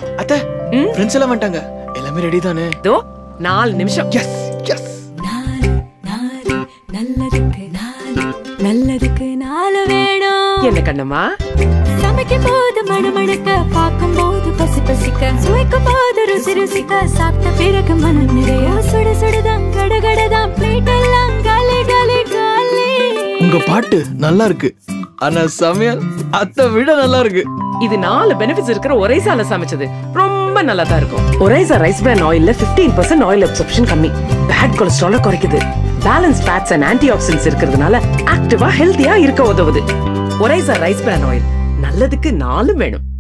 அத்தை ம்? ஃப்ரெண்ட்ஸ் எல்லாம் வந்துட்டாங்க எல்லாமே ரெடி தானே இதோ நாலு நிமிஷம் எஸ் எஸ் நாலு நாலு நல்லதுக்கு நாலு நல்லதுக்கு நாலு வேணும் என்ன கண்ணம்மா சமைக்கும் போது மணமணக்க பார்க்கும் போது பசி பசிக்க சுவைக்கும் போது ருசி ருசிக்க சாப்பிட்ட பிறகு மனம் நிறைய சுட சுடுதான் கடகடதான் பிளேட் எல்லாம் காலி காலி காலி உங்க பாட்டு நல்லா இருக்கு ஆனா சமையல் அத்தை விட நல்லா இருக்கு இது நாலு பெனிஃபிட்ஸ் இருக்கிற ஒரேசால சமைச்சது ரொம்ப நல்லா தான் இருக்கும் ஒரேசா ரைஸ் பிரான் ஆயில்ல 15% பர்சன்ட் ஆயில் அப்சர்ப்ஷன் கம்மி பேட் கொலஸ்ட்ரால குறைக்குது balance fats and antioxidants இருக்கிறதுனால ஆக்டிவா ஹெல்த்தியா இருக்க உதவுது ஒரேசா ரைஸ் பிரான் ஆயில் நல்லதுக்கு நாலும் வேணும்